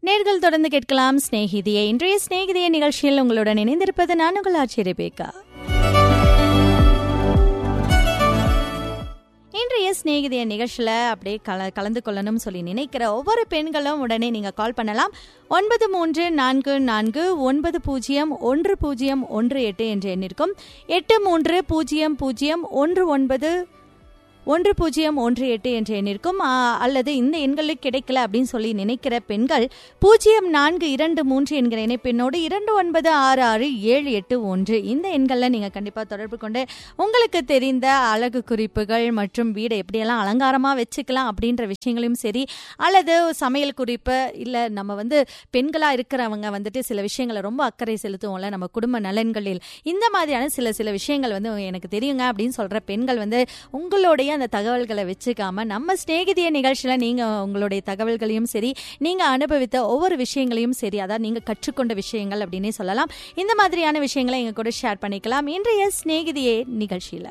நேர்கள் தொடர்ந்து கேட்கலாம் சிநேகிதியை இன்றைய சிநேகிதிய நிகழ்ச்சியில் உங்களுடன் இணைந்திருப்பது நான் உங்கள் ஆட்சி ரெபேக்கா இன்றைய சிநேகிதிய நிகழ்ச்சியில் அப்படியே கல கலந்து கொள்ளணும்னு சொல்லி நினைக்கிற ஒவ்வொரு பெண்களும் உடனே நீங்கள் கால் பண்ணலாம் ஒன்பது மூன்று நான்கு நான்கு ஒன்பது பூஜ்ஜியம் ஒன்று பூஜ்ஜியம் ஒன்று எட்டு என்ற எண்ணிற்கும் எட்டு மூன்று பூஜ்ஜியம் பூஜ்ஜியம் ஒன்று ஒன்பது ஒன்று பூஜ்ஜியம் ஒன்று எட்டு என்ற எண்ணிற்கும் ஆ, அல்லது இந்த எண்களுக்கு கிடைக்கல அப்படின்னு சொல்லி நினைக்கிற பெண்கள் பூஜ்ஜியம் நான்கு இரண்டு மூன்று என்கிற இணைப்பெண்ணோடு இரண்டு ஒன்பது ஆறு ஆறு ஏழு எட்டு ஒன்று இந்த எண்களில் நீங்கள் கண்டிப்பாக தொடர்பு கொண்டு உங்களுக்கு தெரிந்த அழகு குறிப்புகள் மற்றும் வீடை எப்படியெல்லாம் அலங்காரமாக வச்சுக்கலாம் அப்படின்ற விஷயங்களையும் சரி அல்லது சமையல் குறிப்பு இல்லை நம்ம வந்து பெண்களாக இருக்கிறவங்க வந்துட்டு சில விஷயங்களை ரொம்ப அக்கறை செலுத்துவோம்ல நம்ம குடும்ப நலன்களில் இந்த மாதிரியான சில சில விஷயங்கள் வந்து எனக்கு தெரியுங்க அப்படின்னு சொல்கிற பெண்கள் வந்து உங்களுடைய அந்த தகவல்களை வச்சுக்காம நம்ம சிநேகிதிய நிகழ்ச்சியில் நீங்கள் உங்களுடைய தகவல்களையும் சரி நீங்கள் அனுபவித்த ஒவ்வொரு விஷயங்களையும் சரி அதாவது நீங்கள் கற்றுக்கொண்ட விஷயங்கள் அப்படின்னே சொல்லலாம் இந்த மாதிரியான விஷயங்களை எங்க கூட ஷேர் பண்ணிக்கலாம் இன்றைய சிநேகிதியே நிகழ்ச்சியில்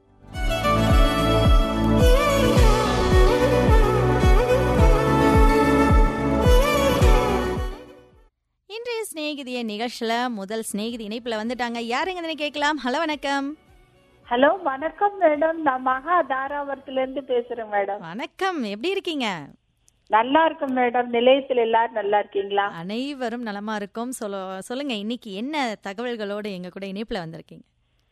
இன்றைய சிநேகிதிய நிகழ்ச்சியில முதல் சிநேகிதி இணைப்புல வந்துட்டாங்க யாருங்கன்னு கேட்கலாம் ஹலோ வணக்கம் ஹலோ வணக்கம் மேடம் நான் மகா தாராபுரத்துல இருந்து பேசுறேன் மேடம் வணக்கம் எப்படி இருக்கீங்க நல்லா இருக்கும் மேடம் நிலையத்துல எல்லாரும் நல்லா இருக்கீங்களா அனைவரும் நலமா இருக்கும் சொல்ல சொல்லுங்க இன்னைக்கு என்ன தகவல்களோடு எங்க கூட இணைப்புல வந்திருக்கீங்க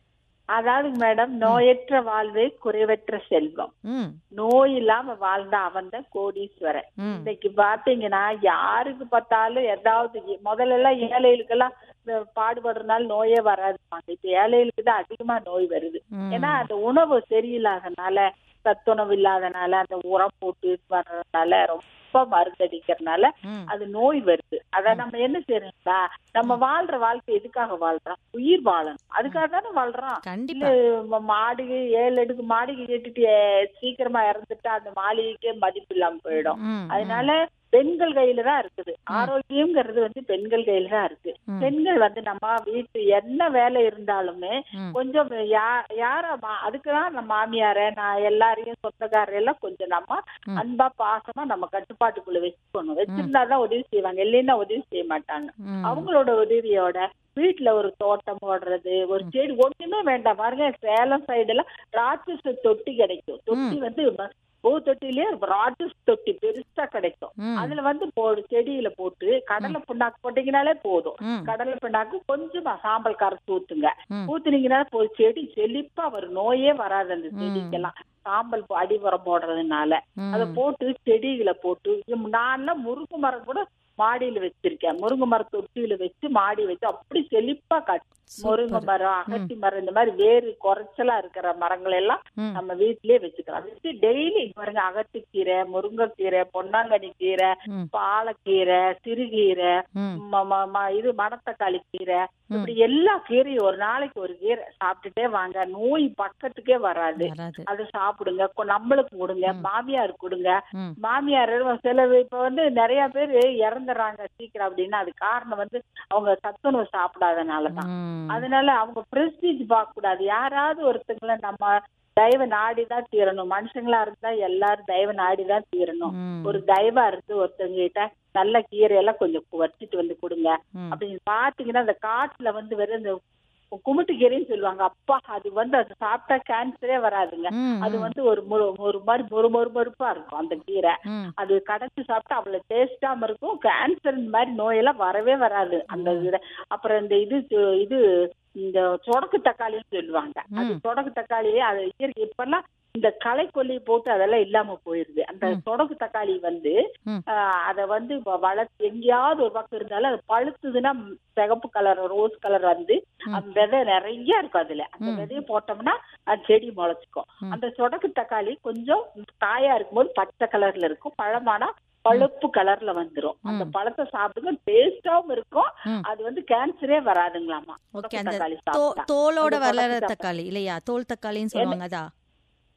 அதாவது மேடம் நோயற்ற வாழ்வே குறைவற்ற செல்வம் ம் நோய் இல்லாம வாழ்ந்த அவன் தான் கோடீஸ்வரன் ம் இன்னைக்கு பாத்தீங்கன்னா யாருக்கு பார்த்தாலும் ஏதாவது முதல்ல எல்லாம் ஏழைகளுக்கெல்லாம் இந்த பாடுபடுறதுனால நோயே வராதுப்பாங்க இப்ப ஏழைகளுக்கு தான் அதிகமா நோய் வருது ம். ஏன்னா அந்த உணவு சரியில்லாதனால சத்துணவு இல்லாதனால அந்த உரம் போட்டு வர்றதுனால ரொம்ப மருந்தடிக்கிறதுனால ம் அது நோய் வருது அத நம்ம என்ன செய்யறோம்னா நம்ம வாழ்ற வாழ்க்கை எதுக்காக வாழ்றோம் உயிர் வாழணும் அதுக்காக தானே வாழ்றோம் இல்ல கண்டிப்பா ம- மாடிகை ஏழு அடுக்கு மாடிகை கட்டிட்டு ஏ- சீக்கிரமா இறந்துட்டா அந்த மாளிகைக்கே மதிப்பு இல்லாம போயிடும் ம், அதனால பெண்கள் கையில தான் இருக்குது ஆரோக்கியம்ங்கிறது வந்து பெண்கள் கையில தான் இருக்கு ம். பெண்கள் வந்து நம்ம வீட்டு என்ன வேலை இருந்தாலுமே ம். கொஞ்சம் யா- யார மா- அதுக்குதான் நம்ம மாமியார நான் எல்லாரையும் சொந்தக்காரர் எல்லாம் கொஞ்சம் நம்ம ம். அன்பா பாசமா நம்ம கட்டுப்பாட்டுக்குள்ள வச்சுக்கணும் வச்சிருந்தாதான் உதவி செய்வாங்க இல்லைன்னா உதவி செய்ய மாட்டாங்க ம். அவங்களோட உதவியோட வீட்டுல ஒரு தோட்டம் போடுறது ஒரு செடி ஒண்ணுமே வேண்டாம் பாருங்க சேலம் சைடு எல்லாம் ராட்சச தொட்டி கிடைக்கும் தொட்டி வந்து ம- பூ தொட்டிலே ராட்சஸ் தொட்டி பெருசா கிடைக்கும் ம். அதுல வந்து போடு செடியில போட்டு கடலை புண்ணாக்கு போட்டீங்கனாலே போதும் ம். கடலை புண்ணாக்கு கொஞ்சமா சாம்பல் கரைச்சு ஊத்துங்க ம். ஊத்துனீங்கன்னா ஒரு செடி செழிப்பா வரும் நோயே வராது அந்த செடிக்கெல்லாம் சாம்பல் போ- அடி உரம் போடுறதுனால ம். அதை போட்டு செடிகளை போட்டு நான்லாம் முருங்கை மரம் கூட மாடியில வச்சிருக்கேன் முருங்கை மரம் தொட்டியில வச்சு மாடி வச்சு அப்படி செழிப்பா காட்டு முருங்கை மரம் அகத்தி மரம் இந்த மாதிரி வேறு குறைச்சலா இருக்கிற மரங்கள் எல்லாம் ம். நம்ம வீட்டிலேயே வச்சுக்கலாம் வச்சு டெய்லி பாருங்க அகத்திக்கீரை முருங்கைக்கீரை பொன்னாங்கண்ணி கீரை ம். பாலக்கீரை சிறுகீரை ம். ம- ம- ம- இது மணத்தக்காளி கீரை இப்படி எல்லா கீரையும் ஒரு நாளைக்கு ஒரு கீரை சாப்பிட்டுட்டே வாங்க நோய் பக்கத்துக்கே வராது வராது அதை சாப்பிடுங்க கொ- நம்மளுக்கு கொடுங்க மாமியாருக்கு கொடுங்க ம். மாமியார் சில இப்ப வந்து நிறைய பேர் இறந்துடுறாங்க சீக்கிரம் அப்படின்னா அது காரணம் வந்து அவங்க சத்துணவு சாப்பிடாதனாலதான் ம். அதனால அவங்க பிரஸ்டீஜ் பார்க்க கூடாது யாராவது ஒருத்தங்கள நம்ம தயவு நாடி தான் தீரணும் மனுஷங்களா இருந்தா எல்லாரும் தயவு நாடி தான் தீரணும் ம். ஒரு தயவா இருந்து ஒருத்தங்க கிட்ட நல்ல கீரையெல்லாம் கொஞ்சம் வச்சுட்டு வந்து கொடுங்க ம். அப்படின்னு பாத்தீங்கன்னா அந்த காட்டுல வந்து வெறும் இந்த குமுட்டு கீரைன்னு சொல்லுவாங்க அப்பா அது வந்து அது சாப்பிட்டா கேன்சரே வராதுங்க ம். அது வந்து ஒரு முறு ஒரு மாதிரி மொறு மொறு மொறுப்பா இருக்கும் அந்த கீரை ம். அது கடைச்சு சாப்பிட்டா அவ்வளவு டேஸ்டாம இருக்கும் கேன்சர் இந்த மாதிரி நோயெல்லாம் வரவே வராது அந்த இதுல அப்புறம் இந்த இது சு- இது இந்த சொடக்கு தக்காளின்னு சொல்லுவாங்க அது சொடக்கு தக்காளியே அது இயற்கை இப்பெல்லாம் இந்த களைக்கொல்லி போட்டு அதெல்லாம் இல்லாம போயிருது அந்த சொடக்கு தக்காளி வந்து ம். ஆஹ் அத வந்து வ- வளர்த்து எங்கேயாவது ஒரு பக்கம் இருந்தாலும் அது பழுத்துதுன்னா ம், சிகப்பு கலர் ரோஸ் கலர் வந்து அந்த விதை நிறைய இருக்கும் அதுல அந்த விதைய போட்டோம்னா அது செடி முளைச்சுக்கும் அந்த சொடக்கு தக்காளி கொஞ்சம் காயா இருக்கும்போது பச்சை கலர்ல இருக்கும் பழமானா பழுப்பு கலர்ல வந்துரும் அந்த பழத்தை சாப்பிடுங்க டேஸ்டாவும் இருக்கும் ம். அது வந்து கேன்சரே வராதுங்களாமா ஓகே சொடக்கு அந்த தக்காளி தோ- சாப்பிட்டா. தோலோட அந்த வளர சொடக்கு தக்காளி இல்லையா தோல் தக்காளின்னு சொல்லுவாங்க அதா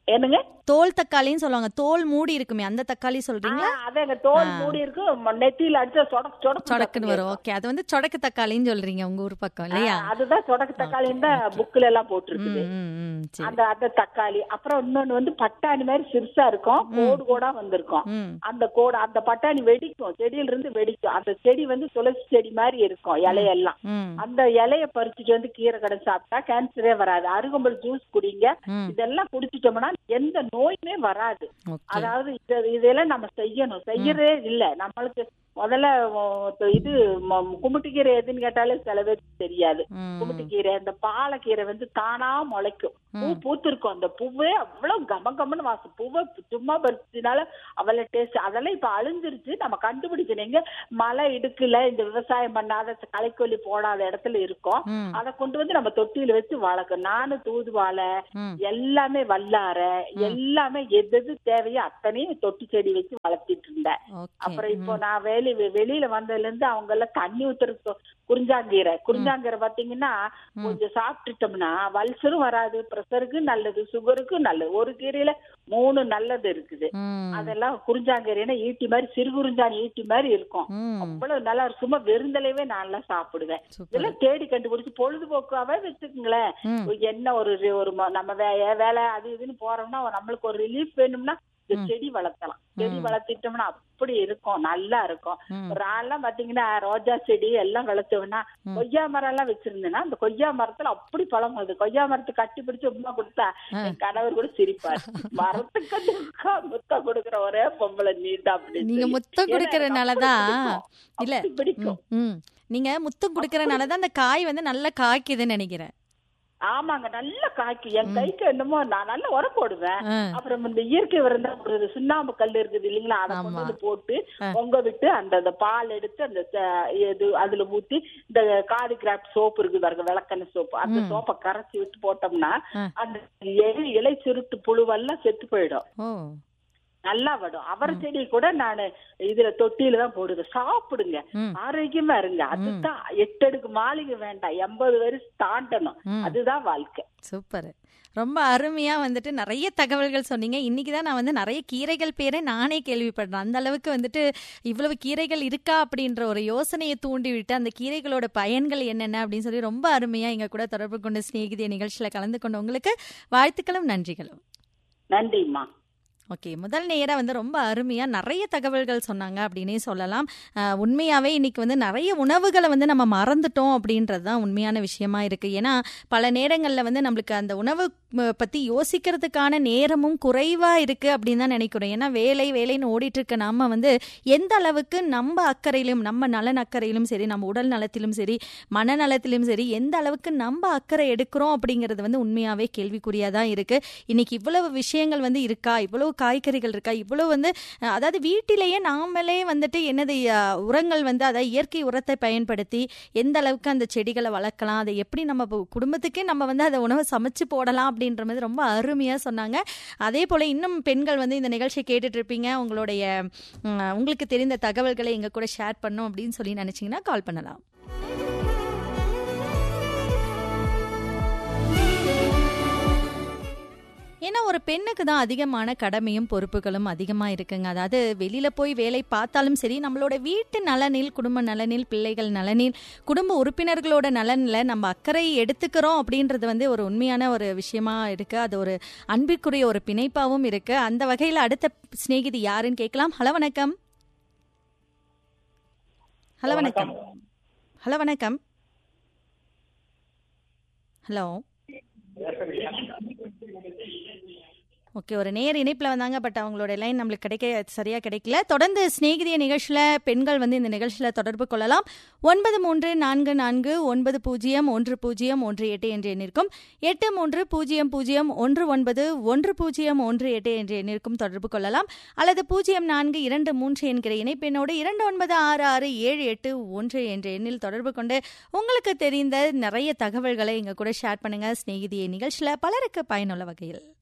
என்னங்க தோல் தக்காளின்னு சொல்லுவாங்க தோல் மூடி இருக்குமே அந்த தக்காளி சொல்றீங்களா ஆ, அதேங்க தோல் மூடி இருக்கு ம- நெத்தியில அடிச்சா சொடக்கு சொடக்கு சொடக்குன்னு வரும் ஓகே அது வந்து சொடக்கு தக்காளின்னு சொல்றீங்க உங்க ஊர் பக்கம் இல்லையா அதுதான் சொடக்கு தக்காளின்னு தான் புக்ல எல்லாம் போட்டிருக்குது ம், ம், ம், சரி அந்த அந்த தக்காளி அப்புறம் இன்னொன்னு வந்து பட்டாணி மாதிரி சிறுசா இருக்கும் கோடு கோடா வந்திருக்கும் ம் அந்த கோடு அந்த பட்டாணி வெடிக்கும் செடியில இருந்து வெடிக்கும் அந்த செடி வந்து துளசி செடி மாதிரி இருக்கும் இலையெல்லாம் ம் அந்த இலைய பறிச்சுட்டு வந்து கீரை கடை சாப்பிட்டா கேன்சரே வராது அருகம்புல் ஜூஸ் குடிங்க ம். இதெல்லாம் குடிச்சிட்டோம்னா எந்த நோயுமே வராது ஓகே அதாவது இது இதெல்லாம் நம்ம செய்யணும் செய்யறதே இல்ல நம்மளுக்கு முதல்ல ஓ, இது ம- குமுட்டிக்கீரை எதுன்னு கேட்டாலே சில பேருக்கு தெரியாது ம் குமுட்டிக்கீரை அந்த பாலக்கீரை வந்து தானா முளைக்கும் பூ பூத்திருக்கும் அந்த பூவே அவ்வளவு கம கமன்னு வாசம் பூவை சும்மா பறிச்சதுனால அவ்வளவு டேஸ்ட் அதெல்லாம் இப்ப அழிஞ்சிருச்சு நம்ம கண்டுபிடிக்கணும் எங்க மலை இடுக்குல இந்த விவசாயம் பண்ணாத களைக்கொல்லி போடாத இடத்துல இருக்கோம் ம் அதை கொண்டு வந்து நம்ம தொட்டியில வச்சு வளர்க்கணும் நானும் தூதுவாழை ம் எல்லாமே வல்லார எல்லாமே எது எது தேவையோ அத்தனையும் தொட்டி செடி வச்சு வளர்த்திட்டு இருந்தேன் ஓகே அப்புறம் இப்போ நான் வெளி வெளியில வந்ததுல இருந்து அவங்க எல்லாம் தண்ணி ஊத்துறது குறிஞ்சாங்கீரை குறிஞ்சாங்கீரை பாத்தீங்கன்னா கொஞ்சம் சாப்பிட்டுட்டோம்னா வல்சரும் வராது ப்ரெஷருக்கு நல்லது சுகருக்கு நல்லது ஒரு கீரையில மூணு நல்லது இருக்குது ம் அதெல்லாம் குறிஞ்சாங்கீரைன்னா ஈட்டி மாதிரி சிறு குறிஞ்சாணி ஈட்டி மாதிரி இருக்கும் ம் அவ்வளவு நல்லா இருக்கும். சும்மா வெறுந்தலைவே நான் எல்லாம் சாப்பிடுவேன் சூப்பர் இதெல்லாம் தேடி கண்டுபிடிச்சு பொழுதுபோக்காவே வச்சுக்கோங்களேன் ம் என்ன ஒரு ரி- ஒரு ம- நம்ம வே- வேலை அது இதுன்னு போறோம்னா நம்மளுக்கு ஒரு ரிலீஃப் வேணும்னா இந்த செடி வளர்த்தலாம் செடி வளர்த்திட்டோம்னா அப்படி இருக்கும் நல்லா இருக்கும் ம். ஒரு ஆள்லாம் பாத்தீங்கன்னா ரோஜா செடி எல்லாம் வளர்த்தோம்னா கொய்யா மரம் எல்லாம் வச்சிருந்தேன்னா அந்த கொய்யா மரத்துல அப்படி பழம் வருது கொய்யா மரத்தை கட்டி பிடிச்சு உமா கொடுத்தா என் கணவர் கூட சிரிப்பார் மரத்துக்கு வந்து உட்கா முத்தம் கொடுக்குற ஒரே பொம்பளை நீ தான் அப்படி நீங்க சொல்லி. முத்தம் ஏன்னா எனக்கு கொடுக்கறதுனாலதான் அப்படி இல்ல பிடிக்கும். அப்படி பிடிக்கும் ம், ம் நீங்க முத்தம் கொடுக்கறதுனாலதான் அந்த காய் வந்து நல்லா காய்க்குதுன்னு நினைக்கிறேன் ஆமாங்க நல்லா காய்க்கும் என் கைக்கு என்னமோ நான் நல்லா உரம் போடுவேன் ஆ, அப்புறம் இந்த இயற்கை உரம் தான் ஒரு சுண்ணாம்பு கல் இருக்குது இல்லைங்களா அதை கொண்டு வந்து போட்டு பொங்க விட்டு அந்த அந்த பால் எடுத்து அந்த ச- இது அதுல ஊத்தி இந்த காதி கிராஃப்ட் சோப்பு இருக்குது பாருங்க விளக்கெண்ணெய் சோப்பு அந்த சோப்பை கரைச்சி விட்டு போட்டோம்னா ஆ. அந்த இலை இலை சுருட்டு புழுவெல்லாம் செத்து போயிடும் ஓ நல்லா வடும் அவர் செடி கூட நான் இதுல தொட்டியில தான் போடுவேன் சாப்பிடுங்க ம். ஆரோக்கியமா இருங்க அதுதான் எட்டு அடுக்கு மாளிகை வேண்டாம் எண்பது வயசு தாண்டணும் அதுதான் வாழ்க்கை சூப்பர் ரொம்ப அருமையா வந்துட்டு நிறைய தகவல்கள் சொன்னீங்க இன்னைக்கு தான் நான் வந்து நிறைய கீரைகள் பேரை நானே கேள்விப்படுறேன் அந்த அளவுக்கு வந்துட்டு இவ்வளவு கீரைகள் இருக்கா அப்படின்ற ஒரு யோசனையை தூண்டி விட்டு அந்த கீரைகளோட பயன்கள் என்னென்ன அப்படின்னு சொல்லி ரொம்ப அருமையா எங்க கூட தொடர்பு கொண்ட சிநேகிதிய நிகழ்ச்சியில கலந்து கொண்ட உங்களுக்கு வாழ்த்துக்களும் நன்றிகளும் நன்றிம்மா ஓகே முதல் நேரா வந்து ரொம்ப அருமையா நிறைய தகவல்கள் சொன்னாங்க அப்படின்னே சொல்லலாம் அஹ், உண்மையாவே இன்னைக்கு வந்து நிறைய உணவுகளை வந்து நம்ம மறந்துட்டோம் அப்படின்றது தான் உண்மையான விஷயமா இருக்கு ஏன்னா பல நேரங்கள்ல வந்து நம்மளுக்கு அந்த உணவு ம, பத்தி யோசிக்கிறதுக்கான நேரமும் குறைவா இருக்கு அப்படின்னு தான் நினைக்கிறோம் ஏன்னா வேலை வேலைன்னு ஓடிட்டு இருக்க நாம வந்து எந்த அளவுக்கு நம்ம அக்கறையிலும் நம்ம நலன் அக்கறையிலும் சரி நம்ம உடல் நலத்திலும் சரி மனநலத்திலும் சரி எந்த அளவுக்கு நம்ம அக்கறை எடுக்கிறோம் அப்படிங்கிறது வந்து உண்மையாவே கேள்விக்குறியா தான் இருக்கு இன்னைக்கு இவ்வளவு விஷயங்கள் வந்து இருக்கா இவ்வளவு காய்கறிகள் இருக்கா இவ்வளவு வந்து அஹ், அதாவது வீட்டிலேயே நாமளே வந்துட்டு என்னது அஹ், உரங்கள் வந்து அதாவது இயற்கை உரத்தை பயன்படுத்தி எந்த அளவுக்கு அந்த செடிகளை வளர்க்கலாம் அதை எப்படி நம்ம இப்போ குடும்பத்துக்கே நம்ம வந்து அதை உணவை சமைச்சு போடலாம் அப்படின்ற மாதிரி ரொம்ப அருமையா சொன்னாங்க அதே போல இன்னும் பெண்கள் வந்து இந்த நிகழ்ச்சியை கேட்டுட்டு இருப்பீங்க உங்களுடைய உம், உங்களுக்கு தெரிந்த தகவல்களை எங்க கூட ஷேர் பண்ணும் அப்படின்னு சொல்லி நினைச்சீங்கன்னா கால் பண்ணலாம் ஏன்னா ஒரு பெண்ணுக்கு தான் அதிகமான கடமையும் பொறுப்புகளும் அதிகமா இருக்குங்க அதாவது வெளியில போய் வேலை பார்த்தாலும் சரி நம்மளோட வீட்டு நலனில் குடும்ப நலனில் பிள்ளைகள் நலனில் குடும்ப உறுப்பினர்களோட நலனில் நம்ம அக்கறை எடுத்துக்கிறோம் அப்படின்றது வந்து ஒரு உண்மையான ஒரு விஷயமா இருக்கு அது ஒரு அன்பிற்குரிய ஒரு பிணைப்பாவும் இருக்கு அந்த வகையில் அடுத்த சிநேகிதி யாருன்னு கேட்கலாம் ஹலோ வணக்கம் ஹலோ வணக்கம் ஹலோ வணக்கம் ஹலோ ஓகே ஒரு நேர் இணைப்பில் வந்தாங்க பட் அவங்களோட லைன் நம்மளுக்கு கிடைக்க சரியா கிடைக்கல தொடர்ந்து சிநேகிதிய நிகழ்ச்சியில் பெண்கள் வந்து இந்த நிகழ்ச்சியில் தொடர்பு கொள்ளலாம் ஒன்பது மூன்று நான்கு நான்கு ஒன்பது பூஜ்ஜியம் ஒன்று பூஜ்ஜியம் ஒன்று எட்டு என்ற எண்ணிற்கும் எட்டு மூன்று பூஜ்ஜியம் பூஜ்ஜியம் ஒன்று ஒன்பது ஒன்று பூஜ்ஜியம் ஒன்று எட்டு என்ற எண்ணிற்கும் தொடர்பு கொள்ளலாம் அல்லது பூஜ்ஜியம் நான்கு இரண்டு மூன்று என்கிற இணைப்பெண்ணோடு இரண்டு ஒன்பது ஆறு ஆறு ஏழு எட்டு ஒன்று என்ற எண்ணில் தொடர்பு கொண்டு உங்களுக்கு தெரிந்த நிறைய தகவல்களை எங்க கூட ஷேர் பண்ணுங்க சிநேகிதிய நிகழ்ச்சியில் பலருக்கு பயனுள்ள வகையில்